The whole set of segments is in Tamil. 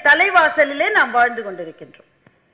இல்லத்தின் தலைவாசலிலே நாம் வாழ்ந்து கொண்டிருக்கின்றோம்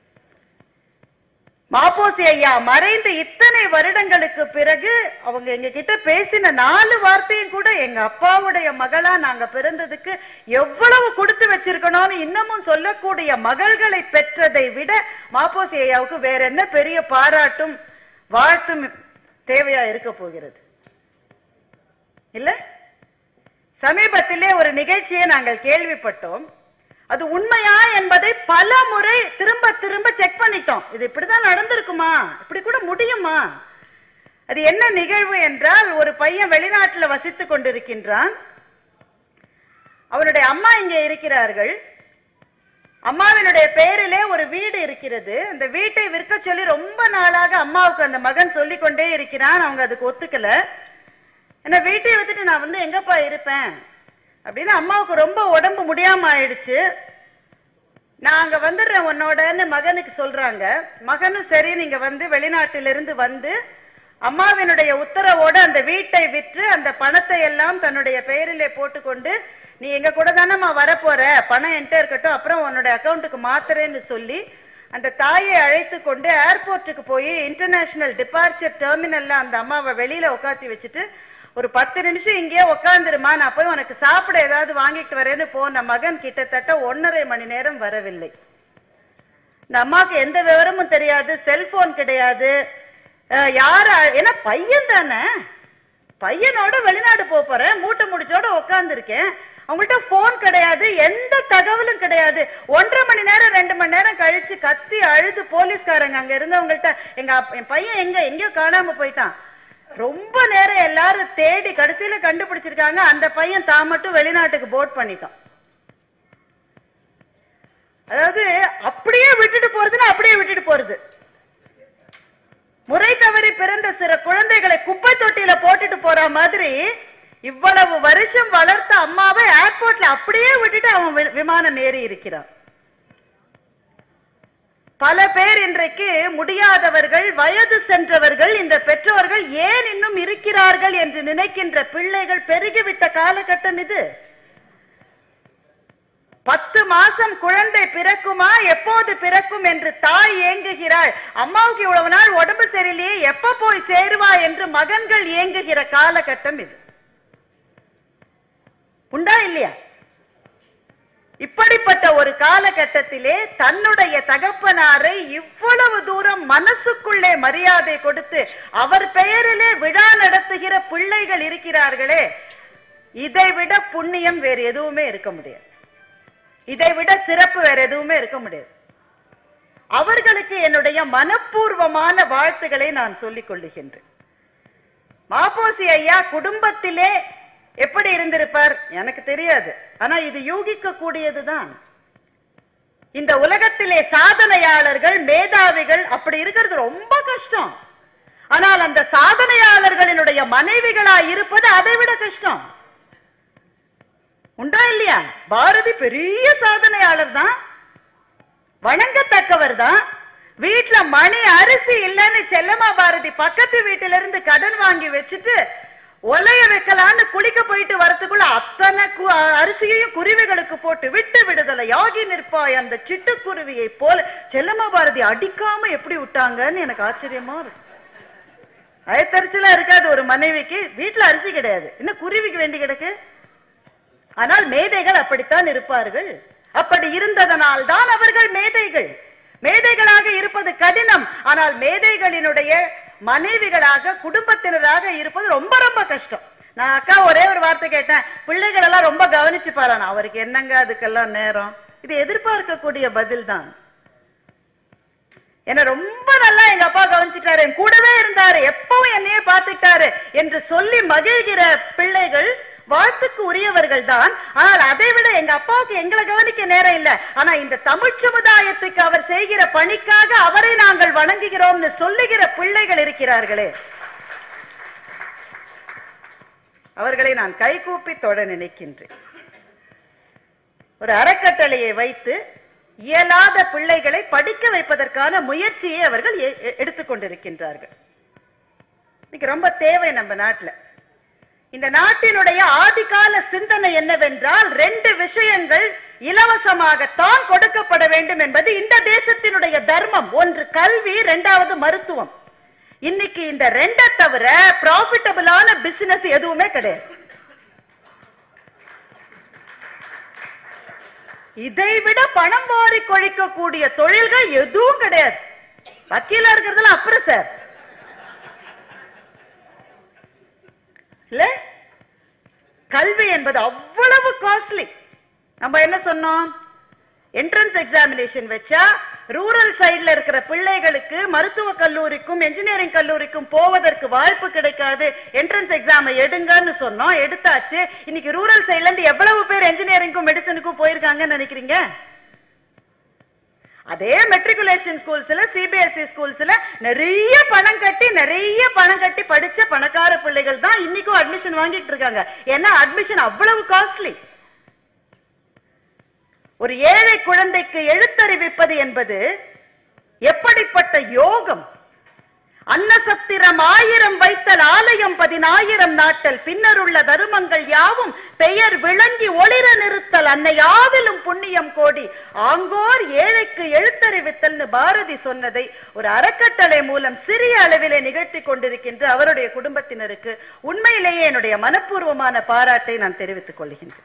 மாப்போசி ஐயா மறைந்து இத்தனை வருடங்களுக்கு பிறகு அவங்க எங்க கிட்ட பேசின நாலு வார்த்தையும் கூட எங்க அப்பாவுடைய மகளா நாங்க பிறந்ததுக்கு எவ்வளவு கொடுத்து வச்சிருக்கணும்னு இன்னமும் சொல்லக்கூடிய மகள்களை பெற்றதை விட மாப்போசி ஐயாவுக்கு வேற என்ன பெரிய பாராட்டும் வாழ்த்தும் தேவையா இருக்க போகிறது இல்ல சமீபத்திலே ஒரு நிகழ்ச்சியை நாங்கள் கேள்விப்பட்டோம் அது உண்மையா என்பதை பல முறை திரும்ப திரும்ப செக் பண்ணிட்டோம் இது இப்படிதான் நடந்திருக்குமா இப்படி கூட முடியுமா அது என்ன நிகழ்வு என்றால் ஒரு பையன் வெளிநாட்டுல வசித்துக் கொண்டிருக்கின்றான் அவனுடைய அம்மா இங்கே இருக்கிறார்கள் அம்மாவினுடைய பெயரிலே ஒரு வீடு இருக்கிறது அந்த வீட்டை விற்க சொல்லி ரொம்ப நாளாக அம்மாவுக்கு அந்த மகன் சொல்லிக் கொண்டே இருக்கிறான் அவங்க அதுக்கு ஒத்துக்கல என்ன வீட்டை வித்துட்டு நான் வந்து எங்கப்பா இருப்பேன் அப்படின்னு அம்மாவுக்கு ரொம்ப உடம்பு முடியாம ஆயிடுச்சு நான் அங்க வந்துடுறேன் உன்னோடன்னு மகனுக்கு சொல்றாங்க மகனும் சரி நீங்க வந்து வெளிநாட்டிலிருந்து வந்து அம்மாவினுடைய உத்தரவோட அந்த வீட்டை விற்று அந்த பணத்தை எல்லாம் தன்னுடைய பெயரிலே போட்டுக்கொண்டு நீ எங்க கூட தானம்மா வரப்போற பணம் என்கிட்ட இருக்கட்டும் அப்புறம் உன்னோட அக்கௌண்ட்டுக்கு மாத்துறேன்னு சொல்லி அந்த தாயை அழைத்து கொண்டு ஏர்போர்ட்டுக்கு போய் இன்டர்நேஷனல் டிபார்ச்சர் டெர்மினல்ல அந்த அம்மாவை வெளியில உட்காத்தி வச்சுட்டு ஒரு பத்து நிமிஷம் இங்கேயே உட்காந்துருமா நான் போய் உனக்கு சாப்பிட ஏதாவது வாங்கிட்டு வரேன்னு போன மகன் கிட்டத்தட்ட ஒன்னரை மணி நேரம் வரவில்லை இந்த அம்மாவுக்கு எந்த விவரமும் தெரியாது செல்போன் கிடையாது அஹ் யார ஏன்னா பையன் தானே பையனோட வெளிநாடு போக போறேன் மூட்டை முடிச்சோட உட்காந்துருக்கேன் அவங்கள்ட்ட போன் கிடையாது எந்த தகவலும் கிடையாது ஒன்றரை மணி நேரம் ரெண்டு மணி நேரம் கழிச்சு கத்தி அழுது போலீஸ்காரங்க அங்க இருந்தவங்கள்ட்ட எங்க அப்- என் பையன் எங்க எங்கேயோ காணாம போயிட்டான் ரொம்ப நேரம் எல்லாரும் தேடி கடைசியில கண்டுபிடிச்சிருக்காங்க அந்த பையன் தான் மட்டும் வெளிநாட்டுக்கு போட் பண்ணிட்டான் அதாவது அப்படியே விட்டுட்டு போறதுன்னா அப்படியே விட்டுட்டு போறது முறை தவறி பிறந்த சில குழந்தைகளை குப்பை தொட்டியில போட்டுட்டு போற மாதிரி இவ்வளவு வருஷம் வளர்த்த அம்மாவை ஏர்போர்ட்ல அப்படியே விட்டுட்டு அவன் வி- விமானம் ஏறி இருக்கிறான் பல பேர் இன்றைக்கு முடியாதவர்கள் வயது சென்றவர்கள் இந்த பெற்றோர்கள் ஏன் இன்னும் இருக்கிறார்கள் என்று நினைக்கின்ற பிள்ளைகள் பெருகிவிட்ட காலகட்டம் இது பத்து மாசம் குழந்தை பிறக்குமா எப்போது பிறக்கும் என்று தாய் ஏங்குகிறாள் அம்மாவுக்கு இவ்வளவு நாள் உடம்பு சரியில்லையே எப்ப போய் சேருவா என்று மகன்கள் ஏங்குகிற காலகட்டம் இது உண்டா இல்லையா இப்படிப்பட்ட ஒரு காலகட்டத்திலே தன்னுடைய தகப்பனாரை இவ்வளவு தூரம் மனசுக்குள்ளே மரியாதை கொடுத்து அவர் பெயரிலே விழா நடத்துகிற பிள்ளைகள் இருக்கிறார்களே இதை விட புண்ணியம் வேறு எதுவுமே இருக்க முடியாது இதை விட சிறப்பு வேற எதுவுமே இருக்க முடியாது அவர்களுக்கு என்னுடைய மனப்பூர்வமான வாழ்த்துக்களை நான் சொல்லிக் கொள்ளுகின்றேன் மாப்போசி ஐயா குடும்பத்திலே எப்படி இருந்திருப்பார் எனக்கு தெரியாது ஆனா இது யூகிக்க கூடியதுதான் இந்த உலகத்திலே சாதனையாளர்கள் மேதாவிகள் அப்படி இருக்கிறது ரொம்ப கஷ்டம் ஆனால் அந்த சாதனையாளர்களினுடைய மனைவிகளா இருப்பது அதை விட கஷ்டம் உண்டா இல்லையா பாரதி பெரிய சாதனையாளர் தான் வணங்கத்தக்கவர் தான் வீட்டுல மணி அரிசி இல்லைன்னு செல்லம்மா பாரதி பக்கத்து வீட்டுல இருந்து கடன் வாங்கி வச்சுட்டு ஒலைய வைக்கலான்னு குளிக்க போயிட்டு வரதுக்குள்ள அத்தனை கு- அரிசியையும் குருவிகளுக்கு போட்டு விட்டு விடுதலை யாகி நிற்பாய் அந்த சிட்டுக்குருவியை போல செல்லம்மா பாரதி அடிக்காம எப்படி விட்டாங்கன்னு எனக்கு ஆச்சரியமா இருக்கு அயத்தரிச்சலா இருக்காது ஒரு மனைவிக்கு வீட்டுல அரிசி கிடையாது இன்னும் குருவிக்கு வேண்டி கிடக்கு ஆனால் மேதைகள் அப்படித்தான் இருப்பார்கள் அப்படி இருந்ததனால் தான் அவர்கள் மேதைகள் மேதைகளாக இருப்பது கடினம் ஆனால் மேதைகளினுடைய மனைவிகளாக குடும்பத்தினராக இருப்பது ரொம்ப ரொம்ப கஷ்டம் நான் அக்கா ஒரே ஒரு வார்த்தை கேட்டேன் பிள்ளைகள் எல்லாம் ரொம்ப கவனிச்சு பாரானா அவருக்கு என்னங்க அதுக்கெல்லாம் நேரம் இது எதிர்பார்க்கக்கூடிய பதில் தான் என்ன ரொம்ப நல்லா எங்க அப்பா கவனிச்சுட்டாரு என் கூடவே இருந்தாரு எப்பவும் என்னையே பார்த்துட்டாரு என்று சொல்லி மகிழ்கிற பிள்ளைகள் வாழ்த்துக்கு உரியவர்கள் தான் ஆனால் அதை விட எங்க அப்பாவுக்கு எங்களை கவனிக்க நேரம் இல்ல ஆனா இந்த தமிழ் சமுதாயத்துக்கு அவர் செய்கிற பணிக்காக அவரை நாங்கள் வணங்குகிறோம்னு சொல்லுகிற பிள்ளைகள் இருக்கிறார்களே அவர்களை நான் கைகூப்பி தொட நினைக்கின்றேன் ஒரு அறக்கட்டளையை வைத்து இயலாத பிள்ளைகளை படிக்க வைப்பதற்கான முயற்சியை அவர்கள் எ- எ- எடுத்துக்கொண்டிருக்கின்றார்கள் இன்னைக்கு ரொம்ப தேவை நம்ம நாட்டுல இந்த நாட்டினுடைய ஆதிகால சிந்தனை என்னவென்றால் ரெண்டு விஷயங்கள் இலவசமாகத்தான் கொடுக்கப்பட வேண்டும் என்பது இந்த தேசத்தினுடைய தர்மம் ஒன்று கல்வி இரண்டாவது மருத்துவம் இன்னைக்கு இந்த ரெண்டை தவிர ப்ராஃபிட்டபிளான பிசினஸ் எதுவுமே கிடையாது இதை விட பணம் வாரி கொழிக்கக்கூடிய தொழில்கள் எதுவும் கிடையாது வக்கீலா இருக்கிறதுல அப்புறம் சார் இல்ல கல்வி என்பது அவ்வளவு காஸ்ட்லி நம்ம என்ன சொன்னோம் என்ட்ரன்ஸ் எக்ஸாமினேஷன் வச்சா ரூரல் சைடுல இருக்கிற பிள்ளைகளுக்கு மருத்துவ கல்லூரிக்கும் என்ஜினியரிங் கல்லூரிக்கும் போவதற்கு வாய்ப்பு கிடைக்காது என்ட்ரன்ஸ் எக்ஸாம் எடுங்கன்னு சொன்னோம் எடுத்தாச்சு இன்னைக்கு ரூரல் சைடுல இருந்து எவ்வளவு பேர் என்ஜினியரிங்க்கும் மெடிசனுக்கும் போயிருக்காங்கன்னு நினைக்கிறீங்க அதே மெட்ரிகுலேஷன் ஸ்கூல்ஸ்ல சிபிஎஸ்இ ஸ்கூல்ஸ்ல நிறைய பணம் கட்டி நிறைய பணம் கட்டி படிச்ச பணக்கார பிள்ளைகள் தான் இன்னைக்கும் அட்மிஷன் வாங்கிட்டு இருக்காங்க ஏன்னா அட்மிஷன் அவ்வளவு காஸ்ட்லி ஒரு ஏழை குழந்தைக்கு எழுத்தறிவிப்பது என்பது எப்படிப்பட்ட யோகம் அன்னசத்திரம் ஆயிரம் வைத்தல் ஆலயம் பதினாயிரம் நாட்டல் பின்னருள்ள தருமங்கள் யாவும் பெயர் விளங்கி ஒளிர நிறுத்தல் அன்னையாவிலும் புண்ணியம் கோடி ஆங்கோர் ஏழைக்கு எழுத்தறிவித்தல்னு பாரதி சொன்னதை ஒரு அறக்கட்டளை மூலம் சிறிய அளவிலே நிகழ்த்தி கொண்டிருக்கின்ற அவருடைய குடும்பத்தினருக்கு உண்மையிலேயே என்னுடைய மனப்பூர்வமான பாராட்டை நான் தெரிவித்துக் கொள்கின்றேன்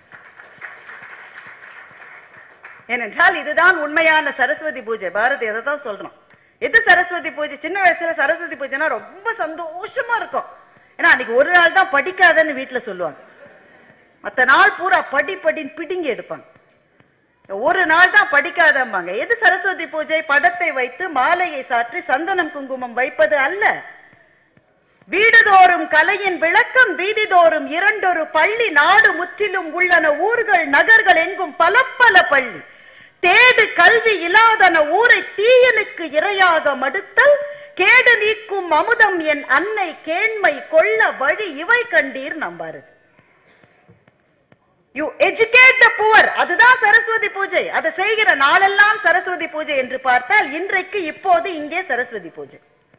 ஏனென்றால் இதுதான் உண்மையான சரஸ்வதி பூஜை பாரதி அதை தான் சொல்றோம் எது சரஸ்வதி பூஜை சின்ன வயசுல சரஸ்வதி பூஜைனா ரொம்ப சந்தோஷமா இருக்கும் ஏன்னா அன்னைக்கு ஒரு நாள் தான் படிக்காதன்னு வீட்டுல சொல்லுவாங்க மத்த நாள் பூரா படி படின்னு பிடுங்கி எடுப்பாங்க ஒரு நாள் தான் படிக்காதம்பாங்க எது சரஸ்வதி பூஜை படத்தை வைத்து மாலையை சாற்றி சந்தனம் குங்குமம் வைப்பது அல்ல வீடுதோறும் கலையின் விளக்கம் வீதிதோறும் இரண்டொரு பள்ளி நாடு முற்றிலும் உள்ளன ஊர்கள் நகர்கள் எங்கும் பல பல பள்ளி தேடு கல்வி இல்லாதன ஊரை தீயனுக்கு இரையாக மடுத்தல் கேடு நீக்கும் அமுதம் என் அன்னை கேண்மை கொள்ள வழி இவை கண்டீர் நம்பாரு யூ எஜுகேட் த புவர் அதுதான் சரஸ்வதி பூஜை அதை செய்கிற நாளெல்லாம் சரஸ்வதி பூஜை என்று பார்த்தால் இன்றைக்கு இப்போது இங்கே சரஸ்வதி பூஜை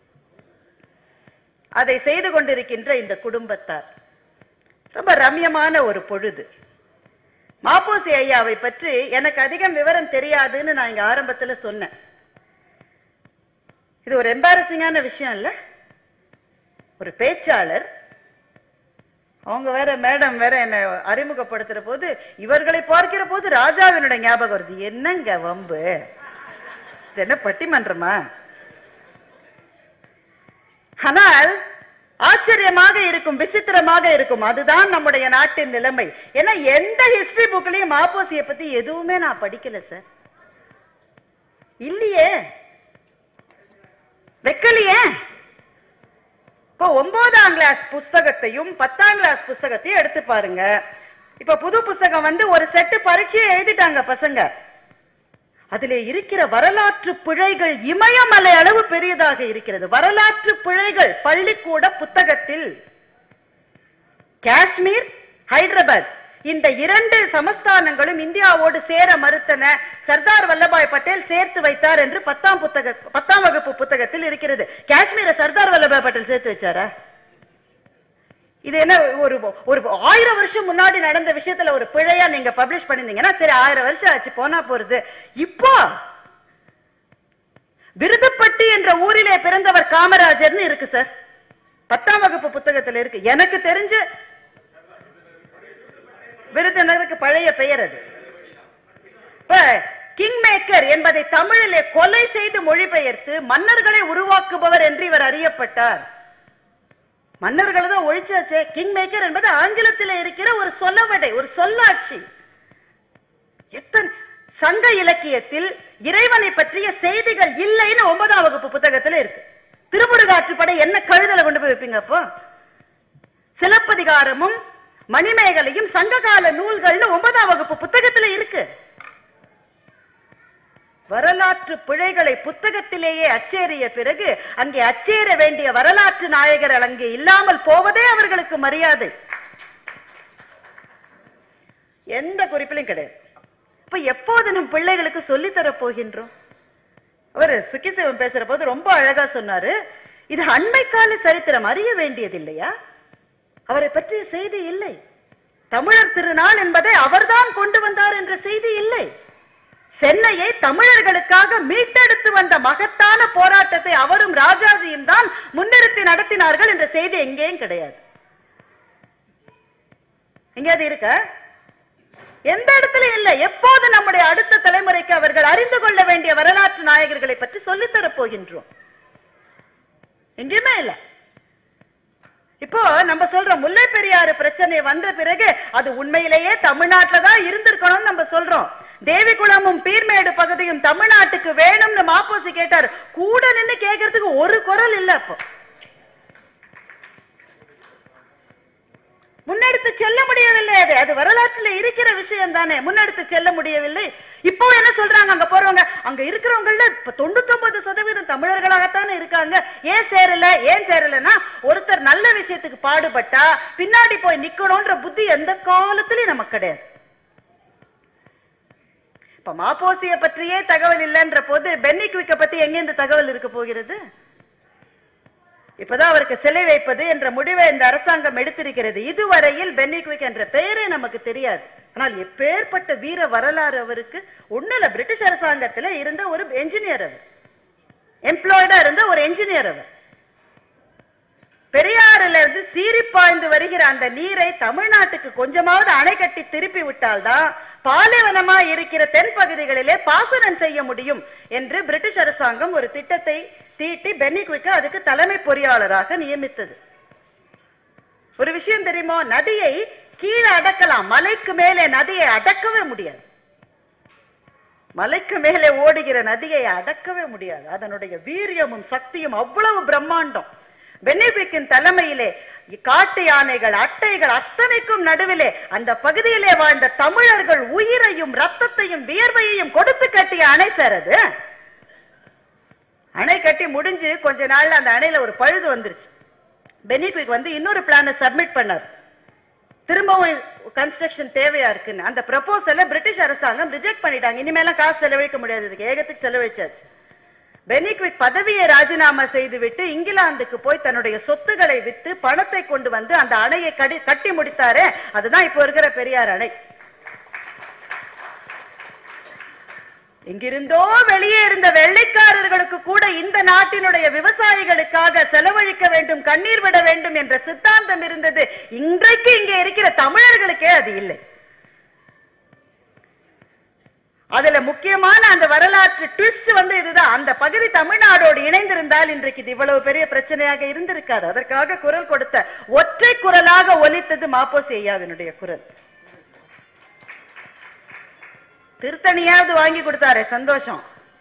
அதை செய்து கொண்டிருக்கின்ற இந்த குடும்பத்தார் ரொம்ப ரம்யமான ஒரு பொழுது மாப்போசி ஐயாவை பற்றி எனக்கு அதிகம் விவரம் தெரியாதுன்னு நான் இங்க ஆரம்பத்துல சொன்னேன் இது ஒரு எம்பாரசிங்கான விஷயம் இல்ல ஒரு பேச்சாளர் அவங்க வேற மேடம் வேற என்ன அறிமுகப்படுத்துற போது இவர்களை பார்க்கிற போது ராஜாவினுடைய ஞாபகம் வருது என்னங்க வம்பு இது என்ன பட்டிமன்றமா ஆனால் ஆச்சரியமாக இருக்கும் விசித்திரமாக இருக்கும் அதுதான் நம்முடைய நாட்டின் நிலைமை ஏன்னா எந்த ஹிஸ்டரி புக்லயும் மாப்போசிய பத்தி எதுவுமே நான் படிக்கல சார் இல்லையே வைக்கலையே இப்போ ஒன்பதாம் கிளாஸ் புஸ்தகத்தையும் பத்தாம் கிளாஸ் புஸ்தகத்தையும் எடுத்து பாருங்க இப்ப புது புஸ்தகம் வந்து ஒரு செட்டு பரீட்சையை எழுதிட்டாங்க பசங்க அதிலே இருக்கிற வரலாற்று பிழைகள் இமயமலை அளவு பெரியதாக இருக்கிறது வரலாற்று பிழைகள் பள்ளிக்கூட புத்தகத்தில் காஷ்மீர் ஹைதராபாத் இந்த இரண்டு சமஸ்தானங்களும் இந்தியாவோடு சேர மறுத்தன சர்தார் வல்லபாய் பட்டேல் சேர்த்து வைத்தார் என்று பத்தாம் புத்தக பத்தாம் வகுப்பு புத்தகத்தில் இருக்கிறது காஷ்மீரை சர்தார் வல்லபாய் பட்டேல் சேர்த்து வச்சாரா இது என்ன ஒரு ஒரு ஆயிரம் வருஷம் முன்னாடி நடந்த விஷயத்துல ஒரு பிழையா நீங்க பப்ளிஷ் பண்ணிருந்தீங்கன்னா சரி ஆயிரம் வருஷம் ஆச்சு போனா போறது இப்போ விருதுப்பட்டி என்ற ஊரிலே பிறந்தவர் காமராஜர்னு இருக்கு சார் பத்தாம் வகுப்பு புத்தகத்துல இருக்கு எனக்கு தெரிஞ்சு விருதுநகருக்கு பழைய பெயர் அது இப்ப கிங் மேக்கர் என்பதை தமிழிலே கொலை செய்து மொழிபெயர்த்து மன்னர்களை உருவாக்குபவர் என்று இவர் அறியப்பட்டார் மன்னர்களை தான் ஒழிச்சாச்சே கிங் மேக்கர் என்பது ஆங்கிலத்தில் இருக்கிற ஒரு சொலவடை ஒரு சொல்லாட்சி எத்தனை சங்க இலக்கியத்தில் இறைவனை பற்றிய செய்திகள் இல்லைன்னு ஒன்பதாம் வகுப்பு புத்தகத்துல இருக்கு திருமுருகாற்றுப்படை என்ன கழுதல கொண்டு போய் வைப்பீங்க அப்போ சிலப்பதிகாரமும் மணிமேகலையும் சங்ககால நூல்கள்னு ஒன்பதாம் வகுப்பு புத்தகத்துல இருக்கு வரலாற்று பிழைகளை புத்தகத்திலேயே அச்சேறிய பிறகு அங்கே அச்சேற வேண்டிய வரலாற்று நாயகர்கள் அங்கே இல்லாமல் போவதே அவர்களுக்கு மரியாதை எந்த குறிப்பிலும் கிடையாது இப்ப எப்போது நம் பிள்ளைகளுக்கு சொல்லித் தர போகின்றோம் அவர் சுக்கிசேவன் பேசுற போது ரொம்ப அழகா சொன்னாரு இது அண்மை கால சரித்திரம் அறிய வேண்டியது இல்லையா அவரை பற்றிய செய்தி இல்லை தமிழர் திருநாள் என்பதை அவர்தான் கொண்டு வந்தார் என்ற செய்தி இல்லை சென்னையை தமிழர்களுக்காக மீட்டெடுத்து வந்த மகத்தான போராட்டத்தை அவரும் ராஜாஜியும் தான் முன்னிறுத்தி நடத்தினார்கள் என்ற செய்தி எங்கேயும் கிடையாது எங்கேயாவது இருக்க எந்த இடத்துலயும் இல்லை எப்போது நம்முடைய அடுத்த தலைமுறைக்கு அவர்கள் அறிந்து கொள்ள வேண்டிய வரலாற்று நாயகர்களை பற்றி சொல்லித்தரப் போகின்றோம் எங்கேயுமே இல்லை இப்போ நம்ம சொல்றோம் முல்லை பெரியாறு பிரச்சனை வந்த பிறகு அது உண்மையிலேயே தமிழ்நாட்டுல தான் இருந்திருக்கணும்னு நம்ம சொல்றோம் தேவிகுளமும் பீர்மேடு பகுதியும் தமிழ்நாட்டுக்கு வேணும்னு மாப்போசி கேட்டார் கூட நின்னு கேட்கறதுக்கு ஒரு குரல் இல்ல அப்போ முன்னெடுத்து செல்ல முடியவில்லை அது அது வரலாற்றுல இருக்கிற விஷயம் தானே முன்னெடுத்து செல்ல முடியவில்லை இப்போ என்ன சொல்றாங்க அங்க போறவங்க அங்க இருக்கிறவங்கள இப்ப தொண்ணூத்தி சதவீதம் தமிழர்களாகத்தானே இருக்காங்க ஏன் சேரல ஏன் சேரலன்னா ஒருத்தர் நல்ல விஷயத்துக்கு பாடுபட்டா பின்னாடி போய் நிக்கணும்ன்ற புத்தி எந்த காலத்திலயும் நமக்கு கிடையாது இப்ப மாப்போசிய பற்றியே தகவல் இல்லைன்ற போது பென்னி குவிக்க பத்தி எங்க இந்த தகவல் இருக்க போகிறது இப்பதான் அவருக்கு சிலை வைப்பது என்ற முடிவை இந்த அரசாங்கம் எடுத்திருக்கிறது இதுவரையில் பென்னி குவிக் என்ற பெயரே நமக்கு தெரியாது ஆனால் எப்பேற்பட்ட வீர வரலாறு அவருக்கு ஒண்ணுல பிரிட்டிஷ் அரசாங்கத்துல இருந்த ஒரு என்ஜினியர் அவர் எம்ப்ளாய்டா இருந்த ஒரு என்ஜினியர் அவர் பெரியாறுல இருந்து சீறி பாய்ந்து வருகிற அந்த நீரை தமிழ்நாட்டுக்கு கொஞ்சமாவது அணை கட்டி திருப்பி விட்டால்தான் பாலைவனமா இருக்கிற தென் பகுதிகளிலே பாசனம் செய்ய முடியும் என்று பிரிட்டிஷ் அரசாங்கம் ஒரு திட்டத்தை தீட்டி பென்னிக்விக்கு அதுக்கு தலைமை பொறியாளராக நியமித்தது ஒரு விஷயம் தெரியுமா நதியை கீழே அடக்கலாம் மலைக்கு மேலே நதியை அடக்கவே முடியாது மலைக்கு மேலே ஓடுகிற நதியை அடக்கவே முடியாது அதனுடைய வீரியமும் சக்தியும் அவ்வளவு பிரம்மாண்டம் பெனிபிக்கின் தலைமையிலே காட்டு யானைகள் அட்டைகள் அத்தனைக்கும் நடுவிலே அந்த பகுதியிலே வாழ்ந்த தமிழர்கள் உயிரையும் ரத்தத்தையும் வியர்வையையும் கொடுத்து கட்டிய அணை சார் அது அணை கட்டி முடிஞ்சு கொஞ்ச நாள்ல அந்த அணையில ஒரு பழுது வந்துருச்சு பெனிக்விக் வந்து இன்னொரு பிளானை சப்மிட் பண்ணார் திரும்பவும் கன்ஸ்ட்ரக்ஷன் தேவையா இருக்குன்னு அந்த ப்ரப்போசலை பிரிட்டிஷ் அரசாங்கம் ரிஜெக்ட் பண்ணிட்டாங்க இனிமேலாம் காசு செலவழிக்க முடியாது இதுக்கு ஏகத்துக்கு செலவழிச்சாச்சு பெனிக்விக் பதவியை ராஜினாமா செய்துவிட்டு இங்கிலாந்துக்கு போய் தன்னுடைய சொத்துக்களை வித்து பணத்தை கொண்டு வந்து அந்த அணையை கடி கட்டி முடித்தாரே அதுதான் இப்போ இருக்கிற பெரியார் அணை இங்கிருந்தோ வெளியே இருந்த வெள்ளைக்காரர்களுக்கு கூட இந்த நாட்டினுடைய விவசாயிகளுக்காக செலவழிக்க வேண்டும் கண்ணீர் விட வேண்டும் என்ற சித்தாந்தம் இருந்தது இன்றைக்கு இங்கே இருக்கிற தமிழர்களுக்கே அது இல்லை அதுல முக்கியமான அந்த வரலாற்று ட்விஸ்ட் வந்து இதுதான் அந்த பகுதி தமிழ்நாடோடு இணைந்திருந்தால் இன்றைக்கு இது இவ்வளவு பெரிய பிரச்சனையாக இருந்திருக்காது அதற்காக குரல் கொடுத்த ஒற்றை குரலாக ஒலித்தது மாப்போசி ஐயாவினுடைய குரல் திருத்தணியாவது வாங்கி கொடுத்தாரே சந்தோஷம்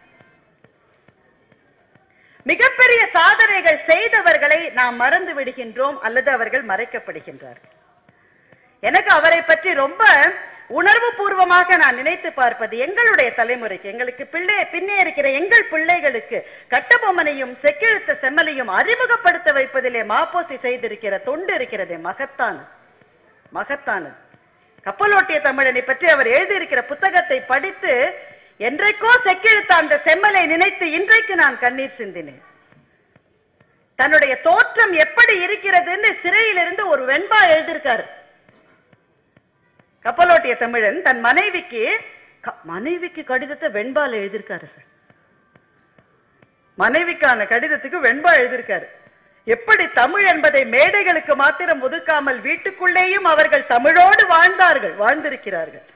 மிகப்பெரிய சாதனைகள் செய்தவர்களை நாம் மறந்து விடுகின்றோம் அல்லது அவர்கள் மறைக்கப்படுகின்றார்கள் எனக்கு அவரை பற்றி ரொம்ப உணர்வு பூர்வமாக நான் நினைத்து பார்ப்பது எங்களுடைய தலைமுறைக்கு எங்களுக்கு பிள்ளை பின்னே இருக்கிற எங்கள் பிள்ளைகளுக்கு கட்டபொம்மனையும் செக்கெழுத்த செம்மலையும் அறிமுகப்படுத்த வைப்பதிலே மாப்போசி செய்திருக்கிற தொண்டு இருக்கிறதே மகத்தானது மகத்தானது கப்பலோட்டிய தமிழனை பற்றி அவர் எழுதியிருக்கிற புத்தகத்தை படித்து என்றைக்கோ செக்கெழுத்த அந்த செம்மலை நினைத்து இன்றைக்கு நான் கண்ணீர் சிந்தினேன் தன்னுடைய தோற்றம் எப்படி இருக்கிறதுன்னு சிறையிலிருந்து ஒரு வெண்பா எழுதியிருக்காரு கப்பலோட்டிய தமிழன் தன் மனைவிக்கு க- மனைவிக்கு கடிதத்தை வெண்பால் எழுதியிருக்காரு சார் மனைவிக்கான கடிதத்துக்கு வெண்பா எழுதியிருக்காரு எப்படி தமிழ் என்பதை மேடைகளுக்கு மாத்திரம் ஒதுக்காமல் வீட்டுக்குள்ளேயும் அவர்கள் தமிழோடு வாழ்ந்தார்கள் வாழ்ந்திருக்கிறார்கள்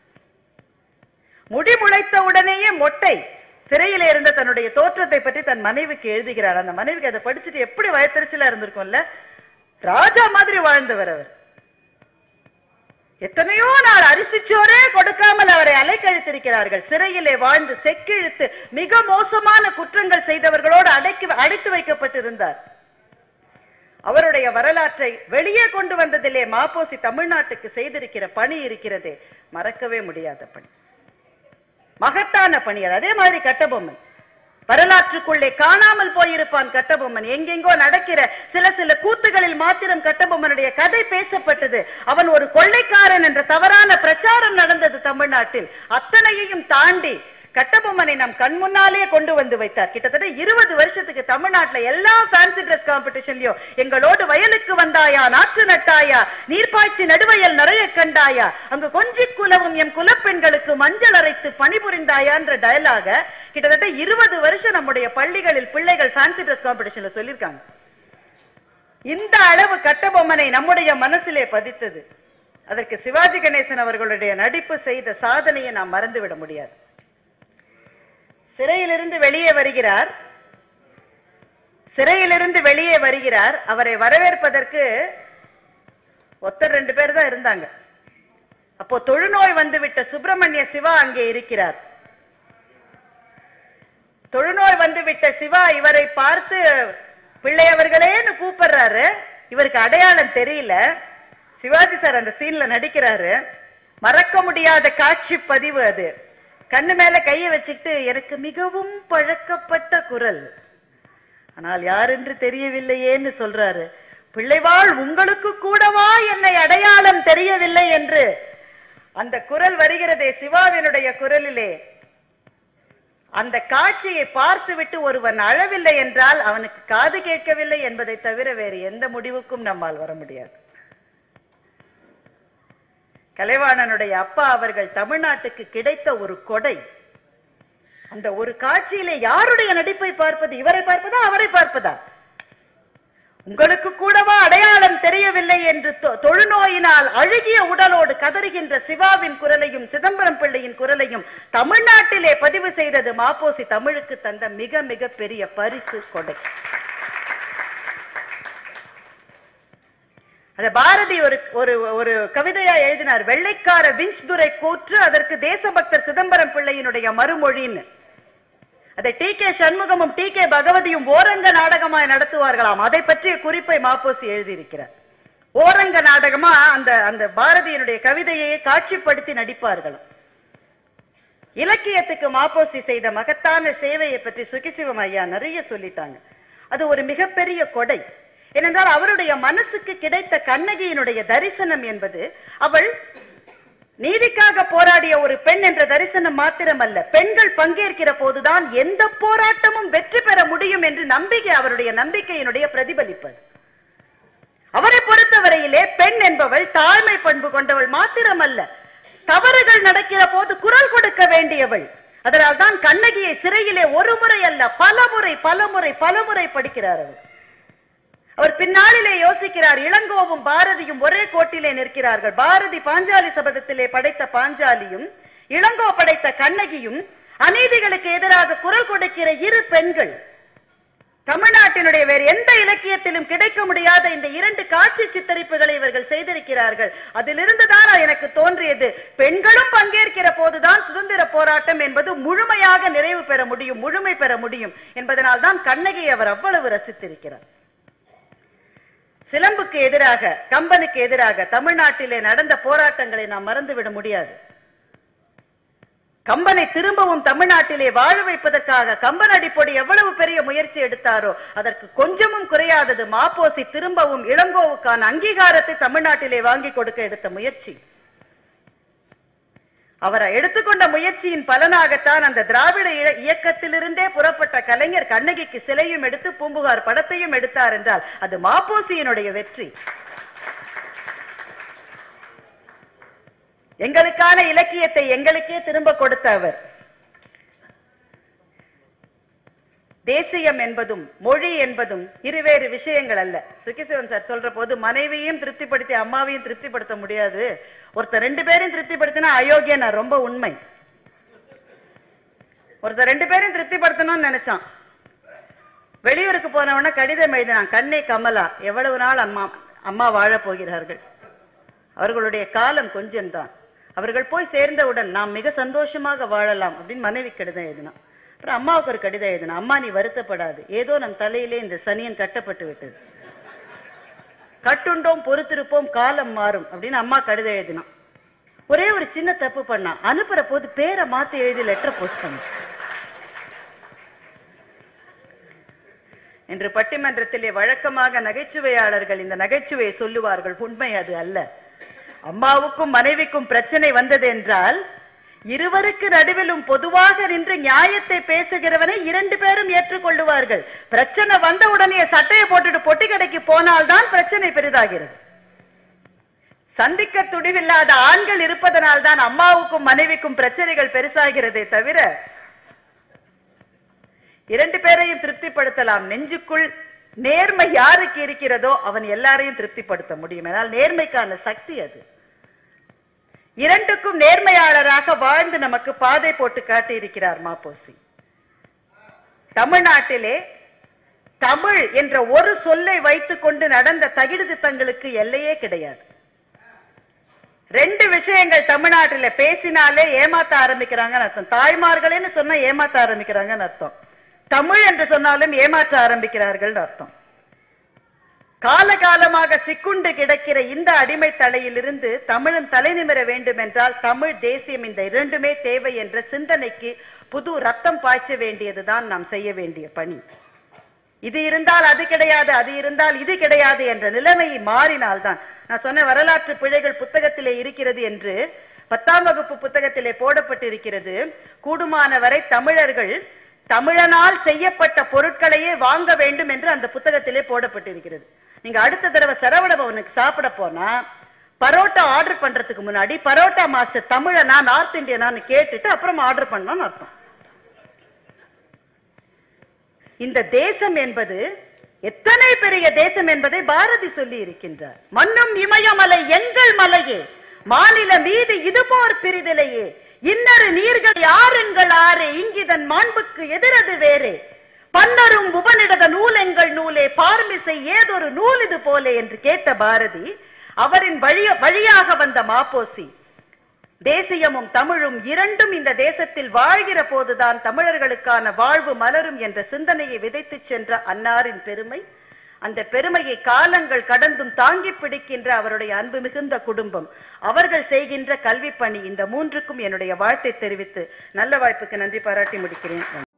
முடி முளைத்த உடனேயே மொட்டை சிறையில இருந்த தன்னுடைய தோற்றத்தை பற்றி தன் மனைவிக்கு எழுதுகிறார் அந்த மனைவிக்கு அதை படிச்சுட்டு எப்படி வயத்தறிச்சலா இருந்திருக்கும்ல ராஜா மாதிரி வாழ்ந்தவர் அவர் எத்தனையோ நாள் அரிசிச்சோரே கொடுக்காமல் அவரை அலைக்கழித்திருக்கிறார்கள் சிறையிலே வாழ்ந்து செக்கிழுத்து மிக மோசமான குற்றங்கள் செய்தவர்களோடு அடைக்கி அடைத்து வைக்கப்பட்டிருந்தார் அவருடைய வரலாற்றை வெளியே கொண்டு வந்ததிலே மாப்போசி தமிழ்நாட்டுக்கு செய்திருக்கிற பணி இருக்கிறதே மறக்கவே முடியாத பணி மகத்தான பணி அது அதே மாதிரி கட்டபொம்மன் வரலாற்றுக்குள்ளே காணாமல் போயிருப்பான் கட்டபொம்மன் எங்கெங்கோ நடக்கிற சில சில கூத்துகளில் மாத்திரம் கட்டபொம்மனுடைய கதை பேசப்பட்டது அவன் ஒரு கொள்ளைக்காரன் என்ற தவறான பிரச்சாரம் நடந்தது தமிழ்நாட்டில் அத்தனையையும் தாண்டி கட்டபொம்மனை நம் கண் முன்னாலே கொண்டு வந்து வைத்தார் கிட்டத்தட்ட இருபது வருஷத்துக்கு தமிழ்நாட்டுல எல்லா ஃபேன்சி ட்ரெஸ் காம்படிஷன்லயும் எங்களோடு வயலுக்கு வந்தாயா நாற்று நட்டாயா நீர்ப்பாய்ச்சி நடுவயல் நிறைய கண்டாயா அங்கு கொஞ்சி குலவும் எம் குலப்பெண்களுக்கு மஞ்சள் அரைத்து பணிபுரிந்தாயான்ற டயலாக கிட்டத்தட்ட இருபது வருஷம் நம்முடைய பள்ளிகளில் பிள்ளைகள் ஃபேன்சி ட்ரெஸ் காம்படிஷன்ல சொல்லியிருக்காங்க இந்த அளவு கட்டபொம்மனை நம்முடைய மனசிலே பதித்தது அதற்கு சிவாஜி கணேசன் அவர்களுடைய நடிப்பு செய்த சாதனையை நாம் மறந்துவிட முடியாது சிறையிலிருந்து வெளியே வருகிறார் சிறையிலிருந்து வெளியே வருகிறார் அவரை வரவேற்பதற்கு ஒத்தர் ரெண்டு பேர் தான் இருந்தாங்க அப்போ தொழுநோய் வந்துவிட்ட சுப்பிரமணிய சிவா அங்கே இருக்கிறார் தொழுநோய் வந்துவிட்ட சிவா இவரை பார்த்து பிள்ளையவர்களேன்னு கூப்பிடுறாரு இவருக்கு அடையாளம் தெரியல சிவாஜி சார் அந்த சீன்ல நடிக்கிறாரு மறக்க முடியாத காட்சி பதிவு அது கண்ணு மேல கைய வச்சுக்கிட்டு எனக்கு மிகவும் பழக்கப்பட்ட குரல் ஆனால் யார் என்று தெரியவில்லையேன்னு சொல்றாரு பிள்ளைவாள் உங்களுக்கு கூடவா என்னை அடையாளம் தெரியவில்லை என்று அந்த குரல் வருகிறதே சிவாவினுடைய குரலிலே அந்த காட்சியை பார்த்துவிட்டு ஒருவன் அழவில்லை என்றால் அவனுக்கு காது கேட்கவில்லை என்பதை தவிர வேறு எந்த முடிவுக்கும் நம்மால் வர முடியாது கலைவாணனுடைய அப்பா அவர்கள் தமிழ்நாட்டுக்கு கிடைத்த ஒரு கொடை அந்த ஒரு காட்சியிலே யாருடைய நடிப்பை பார்ப்பது இவரை பார்ப்பதா அவரை பார்ப்பதா உங்களுக்கு கூடவா அடையாளம் தெரியவில்லை என்று தொ- தொழுநோயினால் அழுகிய உடலோடு கதறுகின்ற சிவாவின் குரலையும் சிதம்பரம் பிள்ளையின் குரலையும் தமிழ்நாட்டிலே பதிவு செய்தது மாப்போசி தமிழுக்கு தந்த மிக மிக பெரிய பரிசு கொடை அத பாரதி ஒரு ஒரு ஒரு கவிதையா எழுதினார் வெள்ளைக்கார விஞ்ச்துரை கூற்று அதற்கு தேசபக்தர் சிதம்பரம் பிள்ளையினுடைய மறுமொழின்னு அதை டி கே சண்முகமும் டி கே பகவதியும் ஓரங்க நாடகமாய் நடத்துவார்களாம் அதை பற்றிய குறிப்பை மாப்போசி எழுதியிருக்கிறார் ஓரங்க நாடகமா அந்த அந்த பாரதியினுடைய கவிதையை காட்சிப்படுத்தி நடிப்பார்களாம் இலக்கியத்துக்கு மாப்போசி செய்த மகத்தான சேவையை பற்றி சுகிசிவம் ஐயா நிறைய சொல்லிட்டாங்க அது ஒரு மிகப்பெரிய கொடை ஏனென்றால் அவருடைய மனசுக்கு கிடைத்த கண்ணகியினுடைய தரிசனம் என்பது அவள் நீதிக்காக போராடிய ஒரு பெண் என்ற தரிசனம் மாத்திரமல்ல பெண்கள் பங்கேற்கிற போதுதான் எந்த போராட்டமும் வெற்றி பெற முடியும் என்று நம்பிக்கை அவருடைய நம்பிக்கையினுடைய பிரதிபலிப்பது அவரை பொறுத்தவரையிலே பெண் என்பவள் தாழ்மை பண்பு கொண்டவள் மாத்திரமல்ல தவறுகள் நடக்கிற போது குரல் கொடுக்க வேண்டியவள் அதனால் தான் கண்ணகியை சிறையிலே ஒரு முறை அல்ல பல முறை பல முறை பல முறை படிக்கிறார் அவர் அவர் பின்னாளிலே யோசிக்கிறார் இளங்கோவும் பாரதியும் ஒரே கோட்டிலே நிற்கிறார்கள் பாரதி பாஞ்சாலி சபதத்திலே படைத்த பாஞ்சாலியும் இளங்கோ படைத்த கண்ணகியும் அநீதிகளுக்கு எதிராக குரல் கொடுக்கிற இரு பெண்கள் தமிழ்நாட்டினுடைய வேறு எந்த இலக்கியத்திலும் கிடைக்க முடியாத இந்த இரண்டு காட்சி சித்தரிப்புகளை இவர்கள் செய்திருக்கிறார்கள் அதிலிருந்துதான் எனக்கு தோன்றியது பெண்களும் பங்கேற்கிற போதுதான் சுதந்திர போராட்டம் என்பது முழுமையாக நிறைவு பெற முடியும் முழுமை பெற முடியும் என்பதனால் தான் கண்ணகியை அவர் அவ்வளவு ரசித்திருக்கிறார் சிலம்புக்கு எதிராக கம்பனுக்கு எதிராக தமிழ்நாட்டிலே நடந்த போராட்டங்களை நாம் மறந்துவிட முடியாது கம்பனை திரும்பவும் தமிழ்நாட்டிலே வாழ வைப்பதற்காக கம்பன் அடிப்பொடி எவ்வளவு பெரிய முயற்சி எடுத்தாரோ அதற்கு கொஞ்சமும் குறையாதது மாப்போசி திரும்பவும் இளங்கோவுக்கான அங்கீகாரத்தை தமிழ்நாட்டிலே வாங்கி கொடுக்க எடுத்த முயற்சி அவர் எடுத்துக்கொண்ட முயற்சியின் பலனாகத்தான் அந்த திராவிட இய- இயக்கத்திலிருந்தே புறப்பட்ட கலைஞர் கண்ணகிக்கு சிலையும் எடுத்து பூம்புகார் படத்தையும் எடுத்தார் என்றால் அது மாப்போசியினுடைய வெற்றி எங்களுக்கான இலக்கியத்தை எங்களுக்கே திரும்ப கொடுத்த அவர் தேசியம் என்பதும் மொழி என்பதும் இருவேறு விஷயங்கள் அல்ல சுகிசிவன் சார் சொல்ற போது மனைவியையும் திருப்திப்படுத்தி அம்மாவையும் திருப்திப்படுத்த முடியாது ஒருத்தர் ரெண்டு பேரையும் திருப்திப்படுத்தினா அயோக்கியன் ரொம்ப உண்மை ஒருத்தர் ரெண்டு பேரையும் திருப்திப்படுத்தணும்னு நினைச்சான் வெளியூருக்கு போனவன கடிதம் எழுதினான் கண்ணே கமலா எவ்வளவு நாள் அம்மா அம்மா வாழப் போகிறார்கள் அவர்களுடைய காலம் கொஞ்சம்தான் அவர்கள் போய் சேர்ந்தவுடன் நாம் மிக சந்தோஷமாக வாழலாம் அப்படின்னு மனைவி கடிதம் எழுதினான் அப்புறம் அம்மாவுக்கு ஒரு கடிதம் எழுதினான் அம்மா நீ வருத்தப்படாது ஏதோ நம் தலையிலே இந்த சனியன் கட்டப்பட்டு விட்டது கட்டுண்டோம் பொறுத்திருப்போம் காலம் மாறும் அப்படின்னு அம்மா கடிதம் எழுதினான் ஒரே ஒரு சின்ன தப்பு பண்ணான் அனுப்புற போது பேரை மாத்தி எழுதி லெட்டர் போஸ்ட் பண்ண இன்று பட்டிமன்றத்திலே வழக்கமாக நகைச்சுவையாளர்கள் இந்த நகைச்சுவையை சொல்லுவார்கள் உண்மை அது அல்ல அம்மாவுக்கும் மனைவிக்கும் பிரச்சனை வந்தது என்றால் இருவருக்கு நடுவிலும் பொதுவாக நின்று நியாயத்தை பேசுகிறவனை இரண்டு பேரும் ஏற்றுக்கொள்ளுவார்கள் பிரச்சனை வந்த உடனே சட்டையை போட்டுட்டு பொட்டி கடைக்கு போனால்தான் பிரச்சனை பெரிதாகிறது சந்திக்க துணிவில்லாத ஆண்கள் இருப்பதனால் தான் அம்மாவுக்கும் மனைவிக்கும் பிரச்சனைகள் பெருசாகிறதே தவிர இரண்டு பேரையும் திருப்திப்படுத்தலாம் நெஞ்சுக்குள் நேர்மை யாருக்கு இருக்கிறதோ அவன் எல்லாரையும் திருப்திப்படுத்த முடியும் ஆனால் நேர்மைக்கான சக்தி அது இரண்டுக்கும் நேர்மையாளராக வாழ்ந்து நமக்கு பாதை போட்டு காட்டி இருக்கிறார் மாப்போசி தமிழ்நாட்டிலே தமிழ் என்ற ஒரு சொல்லை வைத்துக் கொண்டு நடந்த தகிடு திட்டங்களுக்கு எல்லையே கிடையாது ரெண்டு விஷயங்கள் தமிழ்நாட்டில பேசினாலே ஏமாத்த ஆரம்பிக்கிறாங்கன்னு அர்த்தம் தாய்மார்களேன்னு சொன்னா ஏமாத்த ஆரம்பிக்கிறாங்கன்னு அர்த்தம் தமிழ் என்று சொன்னாலும் ஏமாற்ற ஆரம்பிக்கிறார்கள் அர்த்தம் காலகாலமாக சிக்குண்டு கிடக்கிற இந்த அடிமை தலையிலிருந்து தமிழன் தலைநிமிர வேண்டும் என்றால் தமிழ் தேசியம் இந்த இரண்டுமே தேவை என்ற சிந்தனைக்கு புது ரத்தம் பாய்ச்ச வேண்டியதுதான் நாம் செய்ய வேண்டிய பணி இது இருந்தால் அது கிடையாது அது இருந்தால் இது கிடையாது என்ற நிலைமை மாறினால்தான் நான் சொன்ன வரலாற்று பிழைகள் புத்தகத்திலே இருக்கிறது என்று பத்தாம் வகுப்பு புத்தகத்திலே போடப்பட்டிருக்கிறது கூடுமான வரை தமிழர்கள் தமிழனால் செய்யப்பட்ட பொருட்களையே வாங்க வேண்டும் என்று அந்த புத்தகத்திலே போடப்பட்டிருக்கிறது நீங்க அடுத்த தடவை சரவண பவனுக்கு சாப்பிட போனா பரோட்டா ஆர்டர் பண்றதுக்கு முன்னாடி பரோட்டா மாஸ்டர் தமிழனா நார்த் இந்தியனான்னு கேட்டுட்டு அப்புறம் ஆர்டர் பண்ணணும்னு அர்த்தம் இந்த தேசம் என்பது எத்தனை பெரிய தேசம் என்பதை பாரதி சொல்லி இருக்கின்றார் மண்ணும் இமயமலை எங்கள் மலையே மாநில மீது இதுபோர் பிரிதிலையே இன்னரு நீர்கள் யாருங்கள் ஆறு இங்கிதன் மாண்புக்கு எதிரது வேறே பன்னரும் உபனிடத நூல் எங்கள் நூலே பார்மிசை ஏதொரு நூல் இது போலே என்று கேட்ட பாரதி அவரின் வழிய வழியாக வந்த மாப்போசி தேசியமும் தமிழும் இரண்டும் இந்த தேசத்தில் வாழ்கிற போதுதான் தமிழர்களுக்கான வாழ்வு மலரும் என்ற சிந்தனையை விதைத்துச் சென்ற அன்னாரின் பெருமை அந்த பெருமையை காலங்கள் கடந்தும் தாங்கி பிடிக்கின்ற அவருடைய அன்பு மிகுந்த குடும்பம் அவர்கள் செய்கின்ற கல்வி பணி இந்த மூன்றுக்கும் என்னுடைய வாழ்த்தை தெரிவித்து நல்ல வாய்ப்புக்கு நன்றி பாராட்டி முடிக்கிறேன்